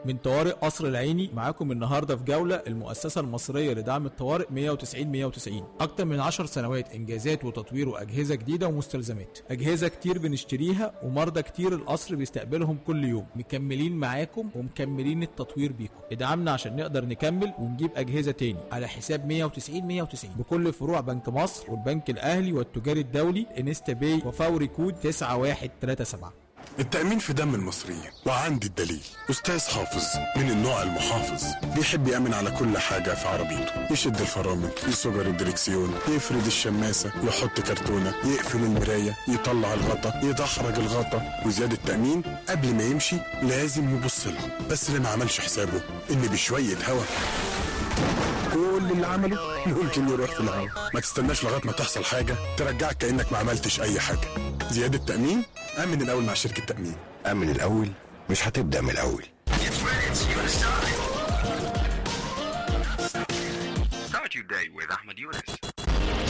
من طوارئ قصر العيني معاكم النهارده في جوله المؤسسه المصريه لدعم الطوارئ 190 190 اكتر من 10 سنوات انجازات وتطوير واجهزه جديده ومستلزمات اجهزه كتير بنشتريها ومرضى كتير القصر بيستقبلهم كل يوم مكملين معاكم ومكملين التطوير بيكم ادعمنا عشان نقدر نكمل ونجيب اجهزه تاني على حساب 190 190 بكل فروع بنك مصر والبنك الاهلي والتجاري الدولي انستا باي وفوري كود 9137 التأمين في دم المصريين وعندي الدليل أستاذ حافظ من النوع المحافظ بيحب يأمن على كل حاجة في عربيته يشد الفرامل يصجر الدركسيون يفرد الشماسة يحط كرتونة يقفل المراية يطلع الغطا يدحرج الغطا وزيادة تأمين قبل ما يمشي لازم يبص لها بس اللي ما عملش حسابه إن بشوية هوا كل اللي عمله ممكن يروح في الهوا ما تستناش لغايه ما تحصل حاجه ترجعك كانك ما عملتش اي حاجه زياده تامين امن الاول مع شركه تامين أمن الأول مش هتبدأ من الأول Start your day with Ahmed Yunus.